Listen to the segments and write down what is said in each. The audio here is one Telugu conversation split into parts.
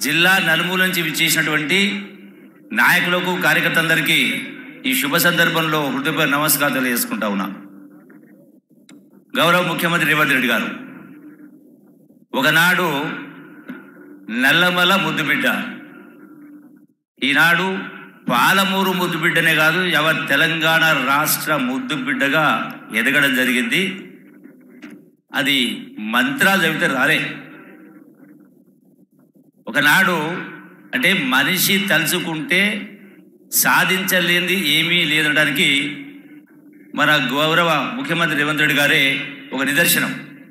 జిల్లా నలుమూల నుంచి విచ్చేసినటువంటి నాయకులకు కార్యకర్తలందరికీ ఈ శుభ సందర్భంలో హృదయ నమస్కారం తెలియజేసుకుంటా ఉన్నా గౌరవ ముఖ్యమంత్రి రేవంత్ రెడ్డి గారు ఒకనాడు నల్లమల ముద్దుబిడ్డ ఈనాడు పాలమూరు ముద్దుబిడ్డనే కాదు యావత్ తెలంగాణ రాష్ట్ర ముద్దుబిడ్డగా ఎదగడం జరిగింది అది మంత్రాలు చెబితే రాలే ఒకనాడు అంటే మనిషి తలుచుకుంటే సాధించలేనిది ఏమీ లేదనడానికి మన గౌరవ ముఖ్యమంత్రి రేవంత్ రెడ్డి గారే ఒక నిదర్శనం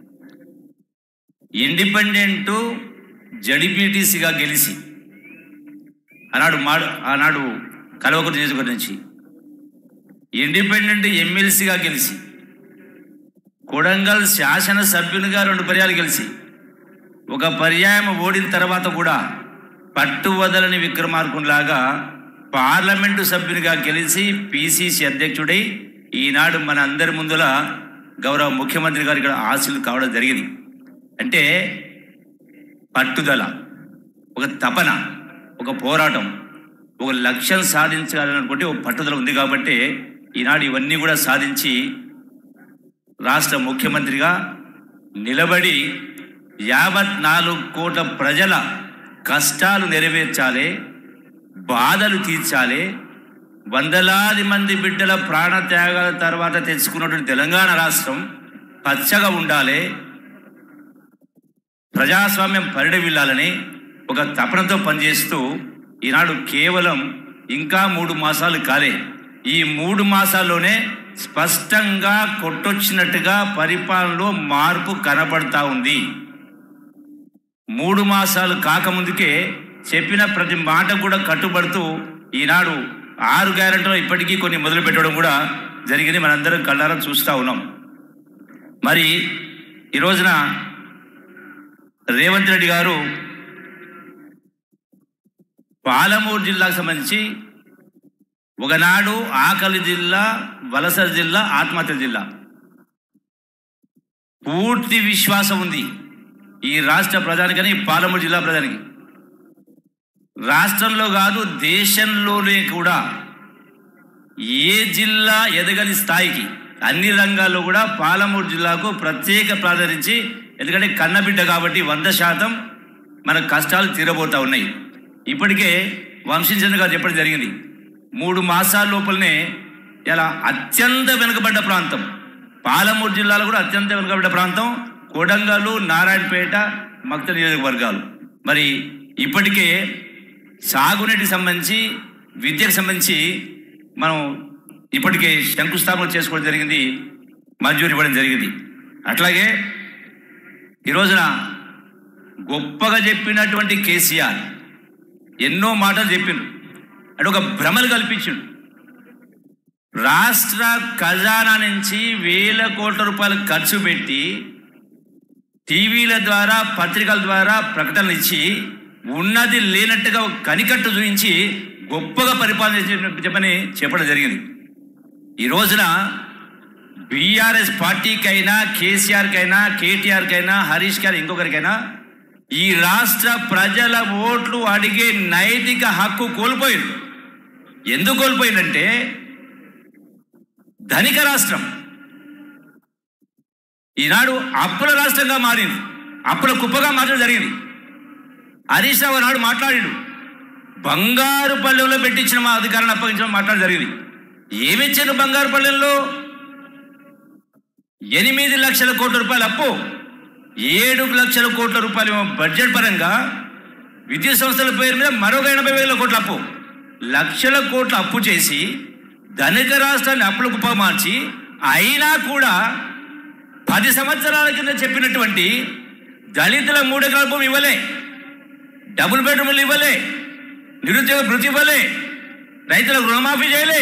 ఇండిపెండెంట్ జడిపిటిసిగా గెలిచి ఆనాడు మాడు ఆనాడు కలవకుర్తి నియోజకవర్గం నుంచి ఇండిపెండెంట్ ఎమ్మెల్సీగా గెలిచి కొడంగల్ శాసనసభ్యునిగా రెండు పర్యాలు గెలిచి ఒక పర్యాయం ఓడిన తర్వాత కూడా పట్టువదలని విక్రమార్కునిలాగా పార్లమెంటు సభ్యునిగా గెలిచి పిసిసి అధ్యక్షుడై ఈనాడు మన అందరి ముందుల గౌరవ ముఖ్యమంత్రి గారు ఇక్కడ ఆశలు కావడం జరిగింది అంటే పట్టుదల ఒక తపన ఒక పోరాటం ఒక లక్ష్యం సాధించాలనుకుంటే ఒక పట్టుదల ఉంది కాబట్టి ఈనాడు ఇవన్నీ కూడా సాధించి రాష్ట్ర ముఖ్యమంత్రిగా నిలబడి యావత్ నాలుగు కోట్ల ప్రజల కష్టాలు నెరవేర్చాలి బాధలు తీర్చాలి వందలాది మంది బిడ్డల ప్రాణత్యాగాల తర్వాత తెచ్చుకున్నటువంటి తెలంగాణ రాష్ట్రం పచ్చగా ఉండాలి ప్రజాస్వామ్యం పరిడవిల్లాలని ఒక తపనతో పనిచేస్తూ ఈనాడు కేవలం ఇంకా మూడు మాసాలు కాలే ఈ మూడు మాసాల్లోనే స్పష్టంగా కొట్టొచ్చినట్టుగా పరిపాలనలో మార్పు కనపడతా ఉంది మూడు మాసాలు కాకముందుకే చెప్పిన ప్రతి మాట కూడా కట్టుబడుతూ ఈనాడు ఆరు గ్యారెంటీలో ఇప్పటికీ కొన్ని మొదలు పెట్టడం కూడా జరిగింది మనందరం కళ్ళారా చూస్తూ ఉన్నాం మరి ఈ రోజున రేవంత్ రెడ్డి గారు పాలమూరు జిల్లాకు సంబంధించి ఒకనాడు ఆకలి జిల్లా వలస జిల్లా ఆత్మహత్య జిల్లా పూర్తి విశ్వాసం ఉంది ఈ రాష్ట్ర ప్రధానికని పాలమూరు జిల్లా ప్రధానికి రాష్ట్రంలో కాదు దేశంలోనే కూడా ఏ జిల్లా ఎదగని స్థాయికి అన్ని రంగాల్లో కూడా పాలమూరు జిల్లాకు ప్రత్యేక ప్రాధాన్యత ఎందుకంటే కన్నబిడ్డ కాబట్టి వంద శాతం మన కష్టాలు తీరబోతా ఉన్నాయి ఇప్పటికే వంశీచంద్ర గారు చెప్పడం జరిగింది మూడు మాసాల లోపలనే ఇలా అత్యంత వెనుకబడ్డ ప్రాంతం పాలమూరు జిల్లాలో కూడా అత్యంత వెనుకబడ్డ ప్రాంతం కొడంగలు నారాయణపేట మక్త నియోజకవర్గాలు మరి ఇప్పటికే సాగునీటికి సంబంధించి విద్యకు సంబంధించి మనం ఇప్పటికే శంకుస్థాపన చేసుకోవడం జరిగింది మంజూరు ఇవ్వడం జరిగింది అట్లాగే ఈ రోజున గొప్పగా చెప్పినటువంటి కేసీఆర్ ఎన్నో మాటలు చెప్పిండు అంటే ఒక భ్రమలు కల్పించిండు రాష్ట్ర ఖజానా నుంచి వేల కోట్ల రూపాయలు ఖర్చు పెట్టి టీవీల ద్వారా పత్రికల ద్వారా ప్రకటనలు ఇచ్చి ఉన్నది లేనట్టుగా ఒక కనికట్టు చూపించి గొప్పగా పరిపాలన చేసిన- చెప్పని చెప్పడం జరిగింది ఈ రోజున బీఆర్ఎస్ పార్టీకైనా కేసీఆర్కైనా కేటీఆర్కైనా హరీష్ గారు ఇంకొకరికైనా ఈ రాష్ట్ర ప్రజల ఓట్లు అడిగే నైతిక హక్కు కోల్పోయింది ఎందుకు కోల్పోయిందంటే ధనిక రాష్ట్రం ఈనాడు అప్పుల రాష్ట్రంగా మారింది అప్పుల కుప్పగా మారడం జరిగింది హరీష్ రావు నాడు మాట్లాడాడు బంగారు పల్లెంలో పెట్టించిన మా అధికారాన్ని అప్పగించడం మాట్లాడడం జరిగింది ఏమిచ్చారు బంగారు పల్లెంలో ఎనిమిది లక్షల కోట్ల రూపాయల అప్పు ఏడు లక్షల కోట్ల రూపాయలు ఏమో బడ్జెట్ పరంగా విద్యుత్ సంస్థల పేరు మీద మరొక ఎనభై వేల కోట్ల అప్పు లక్షల కోట్ల అప్పు చేసి ధనిక రాష్ట్రాన్ని అప్పుల కుప్ప మార్చి అయినా కూడా పది సంవత్సరాల కింద చెప్పినటువంటి దళితుల మూడెకరాల భూమి ఇవ్వలే డబుల్ బెడ్రూమ్లు ఇవ్వలే నిరుద్యోగ భృతి ఇవ్వలే రైతులకు రుణమాఫీ చేయలే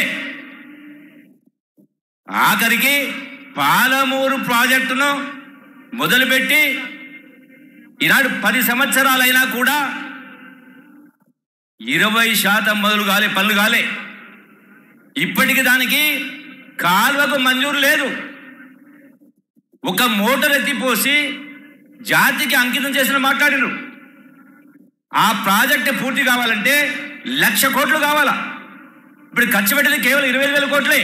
ఆఖరికి పాలమూరు ప్రాజెక్టును మొదలుపెట్టి ఈనాడు పది సంవత్సరాలైనా కూడా ఇరవై శాతం మొదలు కాలే పనులు కాలే ఇప్పటికి దానికి కాలువకు మంజూరు లేదు ఒక మోటార్ ఎత్తిపోసి జాతికి అంకితం చేసిన మాట్లాడిను ఆ ప్రాజెక్ట్ పూర్తి కావాలంటే లక్ష కోట్లు కావాలా ఇప్పుడు ఖర్చు పెట్టింది కేవలం ఇరవై వేల కోట్లే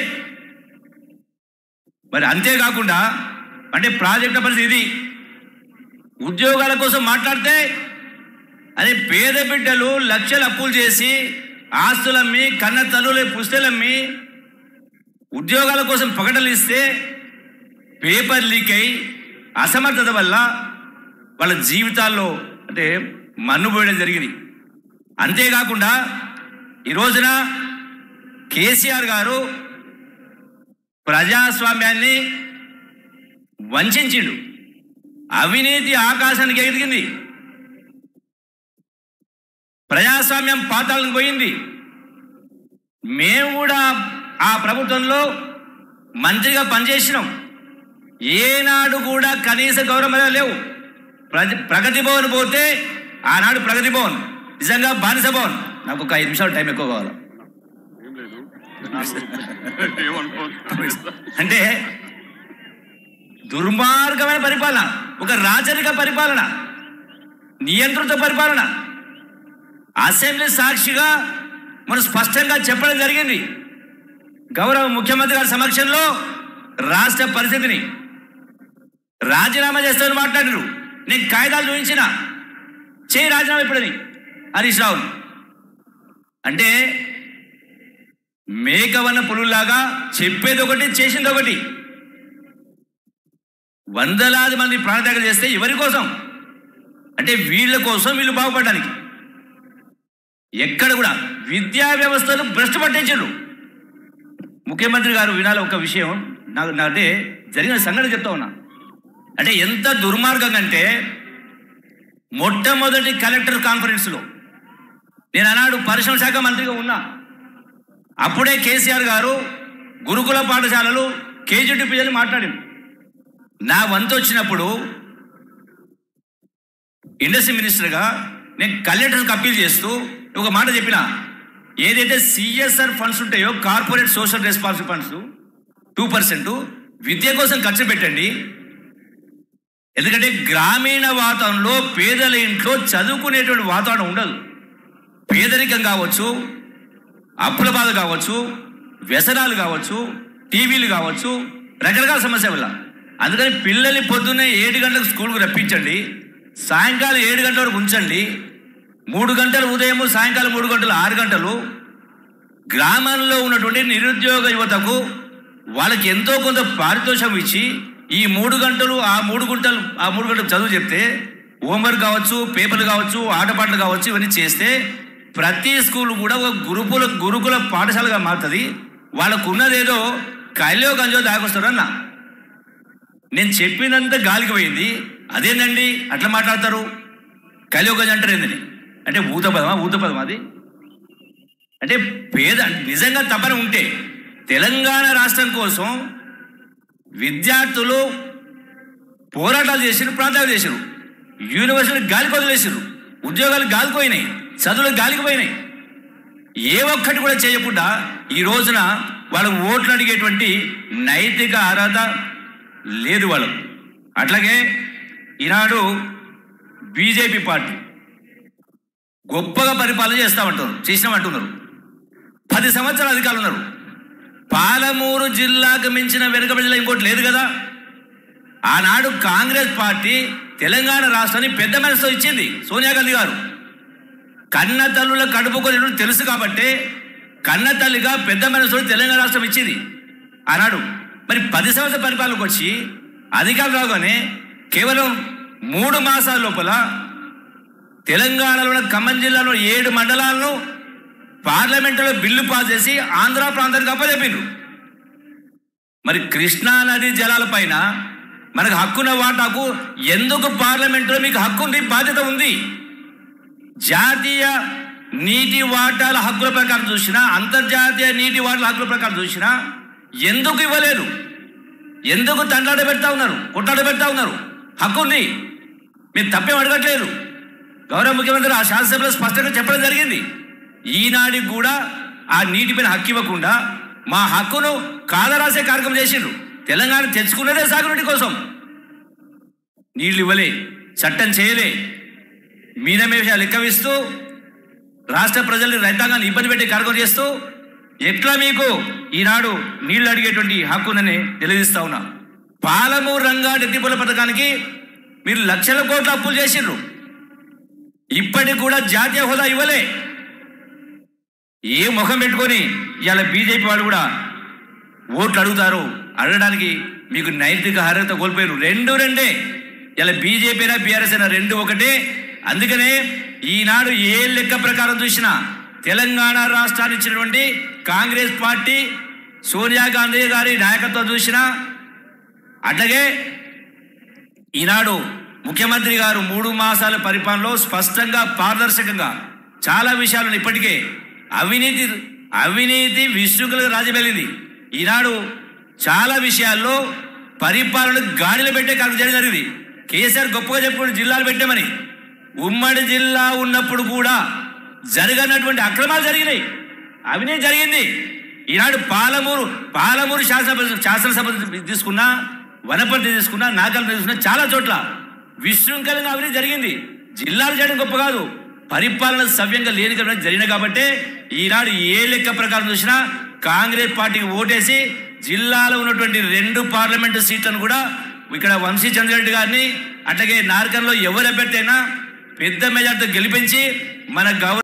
మరి అంతేకాకుండా అంటే ప్రాజెక్టుల పరిస్థితి ఇది ఉద్యోగాల కోసం మాట్లాడితే అదే పేద బిడ్డలు లక్షలు అప్పులు చేసి ఆస్తులమ్మి కన్న తల్లులు పుస్తలమ్మి ఉద్యోగాల కోసం ప్రకటనలు ఇస్తే పేపర్ లీక్ అయి అసమర్థత వల్ల వాళ్ళ జీవితాల్లో అంటే మన్నుపోయడం జరిగింది అంతేకాకుండా ఈ రోజున కేసీఆర్ గారు ప్రజాస్వామ్యాన్ని వంచిండు అవినీతి ఆకాశానికి ఎదిగింది ప్రజాస్వామ్యం పాతాలకు పోయింది మేము కూడా ఆ ప్రభుత్వంలో మంత్రిగా పనిచేసినాం ఏనాడు కూడా కనీస గౌరవం లేవు ప్రగ ప్రగతి భవన్ పోతే ఆనాడు ప్రగతి భవన్ నిజంగా బానిస భవన్ నాకు ఒక ఐదు నిమిషాలు టైం ఎక్కువ కావాలి ఏం లేదు ఏమనుకోవద్దు. అంటే దుర్మార్గమైన పరిపాలన ఒక రాచరిక పరిపాలన నియంత్రిత పరిపాలన అసెంబ్లీ సాక్షిగా మనం స్పష్టంగా చెప్పడం జరిగింది గౌరవ ముఖ్యమంత్రి గారి సమక్షంలో రాష్ట్ర పరిస్థితిని రాజీనామా చేస్తామని మాట్లాడినారు నేను కాగితాలు చూపించిన చేయి రాజీనామా ఇప్పుడని హరీష్ రావు అంటే మేకవన్న పులుల్లాగా చెప్పేది ఒకటి చేసింది ఒకటి వందలాది మంది ప్రాణత్యాగం చేస్తే ఎవరి కోసం అంటే వీళ్ళ కోసం వీళ్ళు బాగుపడడానికి ఎక్కడ కూడా విద్యా వ్యవస్థను భ్రష్టు పట్టించారు ముఖ్యమంత్రి గారు వినాలి ఒక విషయం నాకు నా- అంటే జరిగిన సంఘటన చెప్తా ఉన్నా అంటే ఎంత దుర్మార్గం అంటే మొట్టమొదటి కలెక్టర్ కాన్ఫరెన్స్లో నేను ఆనాడు పరిశ్రమ శాఖ మంత్రిగా ఉన్నా అప్పుడే కేసీఆర్ గారు గురుకుల పాఠశాలలు కేజీటీ పిల్లలు మాట్లాడింది నా వంతు వచ్చినప్పుడు ఇండస్ట్రీ మినిస్టర్గా నేను కలెక్టర్కి అప్పీల్ చేస్తూ ఒక మాట చెప్పిన ఏదైతే సిఎస్ఆర్ ఫండ్స్ ఉంటాయో corporate social responsible funds two percent విద్య కోసం ఖర్చు పెట్టండి ఎందుకంటే గ్రామీణ వాతావరణంలో పేదల ఇంట్లో చదువుకునేటువంటి వాతావరణం ఉండదు పేదరికం కావచ్చు అప్పుల బాధ కావచ్చు వ్యసనాలు కావచ్చు టీవీలు కావచ్చు రకరకాల సమస్య వల్ల అందుకని పిల్లల్ని పొద్దున్నే ఏడు గంటలకు స్కూల్కి రప్పించండి సాయంకాలం ఏడు గంటల వరకు ఉంచండి మూడు గంటలు ఉదయం సాయంకాలం మూడు గంటలు ఆరు గంటలు గ్రామంలో ఉన్నటువంటి నిరుద్యోగ యువతకు వాళ్ళకి ఎంతో కొంత పారితోషం ఇచ్చి ఈ మూడు గంటలు ఆ మూడు గంటలు ఆ మూడు గంటలు చదువు చెప్తే హోంవర్క్ కావచ్చు పేపర్లు కావచ్చు ఆటపాటలు కావచ్చు ఇవన్నీ చేస్తే ప్రతి స్కూల్ కూడా ఒక గురుకుల గురుకుల పాఠశాలగా మారుతుంది వాళ్ళకు ఉన్నదేదో కైలో గంజో దాకొస్తారు అన్న నేను చెప్పినంత గాలికి పోయింది అదేందండి అట్లా మాట్లాడతారు కలియుగం అంటారు ఏందని అంటే ఊత పదమా ఊత పదమా అది అంటే పేద నిజంగా తపన ఉంటే తెలంగాణ రాష్ట్రం కోసం విద్యార్థులు పోరాటాలు చేసిరు ప్రాంతాలు చేసిరు యూనివర్సిటీ గాలికి వదిలేసిరు ఉద్యోగాలు గాలిపోయినాయి చదువులు గాలికి పోయినాయి ఏ ఒక్కటి కూడా చేయకుండా ఈ రోజున వాళ్ళు ఓట్లు అడిగేటువంటి నైతిక అర్హత లేదు వాళ్ళు అట్లాగే ఈనాడు బీజేపీ పార్టీ గొప్పగా పరిపాలన చేస్తామంటారు చేసినామంటున్నారు పది సంవత్సరాలు అధికారులు ఉన్నారు పాలమూరు జిల్లాకు మించిన వెనుకబడి జిల్లా ఇంకోటి లేదు కదా ఆనాడు కాంగ్రెస్ పార్టీ తెలంగాణ రాష్ట్రాన్ని పెద్ద మనసుతో ఇచ్చింది సోనియా గాంధీ గారు కన్న తల్లుల కడుపు కొన్ని తెలుసు కాబట్టి కన్న తల్లిగా పెద్ద మనసుతో తెలంగాణ రాష్ట్రం ఇచ్చింది ఆనాడు మరి పది సంవత్సరాల పరిపాలనకు వచ్చి అధికారం రాగానే కేవలం మూడు మాసాల లోపల తెలంగాణలో ఉన్న ఖమ్మం జిల్లాలో ఏడు మండలాలను పార్లమెంటులో బిల్లు పాస్ చేసి ఆంధ్ర ప్రాంతానికి అప్పచెప్పిండ్రు మరి కృష్ణా నది జలాలపైన మనకు హక్కున్న వాటాకు ఎందుకు పార్లమెంటులో మీకు హక్కు ఉంది బాధ్యత ఉంది జాతీయ నీటి వాటాల హక్కుల ప్రకారం చూసినా అంతర్జాతీయ నీటి వాటాల హక్కుల ప్రకారం చూసినా ఎందుకు ఇవ్వలేదు ఎందుకు తండ్రాడ పెడతా ఉన్నారు కొట్లాడ పెడతా ఉన్నారు హక్కు ఉంది మీరు తప్పేం అడగట్లేదు గౌరవ ముఖ్యమంత్రి ఆ శాసనసభలో స్పష్టంగా చెప్పడం జరిగింది ఈనాడికి కూడా ఆ నీటిపైన హక్కు ఇవ్వకుండా మా హక్కును కాదరాసే కార్యక్రమం చేసిండ్రు తెలంగాణ తెచ్చుకున్నదే సాగునీటి కోసం నీళ్లు ఇవ్వలే చట్టం చేయలే మీనమేష లెక్కవిస్తూ రాష్ట్ర ప్రజల్ని రైతాంగాన్ని ఇబ్బంది పెట్టి కార్యక్రమం చేస్తూ ఎట్లా మీకు ఈనాడు నీళ్లు అడిగేటువంటి హక్కు ఉందని తెలియజేస్తా ఉన్నా పాలమూరు రంగా నెత్తిపొల పథకానికి మీరు లక్షల కోట్ల అప్పులు చేసిండ్రు ఇప్పటికి కూడా జాతీయ హోదా ఇవ్వలే ఏ ముఖం పెట్టుకొని ఇవాళ బీజేపీ వాళ్ళు కూడా ఓట్లు అడుగుతారు అడగడానికి మీకు నైతిక అర్హత కోల్పోయారు రెండు రెండే ఇలా బీజేపీ అయినా బీఆర్ఎస్ అయినా రెండు ఒకటే అందుకనే ఈనాడు ఏ లెక్క ప్రకారం చూసినా తెలంగాణ రాష్ట్రాన్ని ఇచ్చినటువంటి కాంగ్రెస్ పార్టీ సోనియా గాంధీ గారి నాయకత్వం చూసినా అట్లాగే ఈనాడు ముఖ్యమంత్రి గారు మూడు మాసాల పరిపాలనలో స్పష్టంగా పారదర్శకంగా చాలా విషయాలను ఇప్పటికే అవినీతి అవినీతి విశృంఖలకు రాజమేలింది ఈనాడు చాలా విషయాల్లో పరిపాలన గాడిలో పెట్టే కాదు చేయడం జరిగింది కేసీఆర్ గొప్పగా చెప్పుకుని జిల్లాలు పెట్టామని ఉమ్మడి జిల్లా ఉన్నప్పుడు కూడా జరగనటువంటి అక్రమాలు జరిగినాయి అవినీతి జరిగింది ఈనాడు పాలమూరు పాలమూరు శాసనసభ శాసనసభ తీసుకున్నా వనపర్తి తీసుకున్నా నాగల్ తీసుకున్నా చాలా చోట్ల విశృంఖలంగా అవినీతి జరిగింది జిల్లాలు చేయడం గొప్ప కాదు పరిపాలన సవ్యంగా లేని కాబట్టి జరిగినాయి కాబట్టి ఈనాడు ఏ లెక్క ప్రకారం చూసినా కాంగ్రెస్ పార్టీకి ఓటేసి జిల్లాలో ఉన్నటువంటి రెండు పార్లమెంటు సీట్లను కూడా ఇక్కడ వంశీ చంద్రెడ్డి గారిని అట్లాగే నార్కన్లో ఎవరు అభ్యర్థి అయినా పెద్ద మెజార్టీతో గెలిపించి మన గౌరవ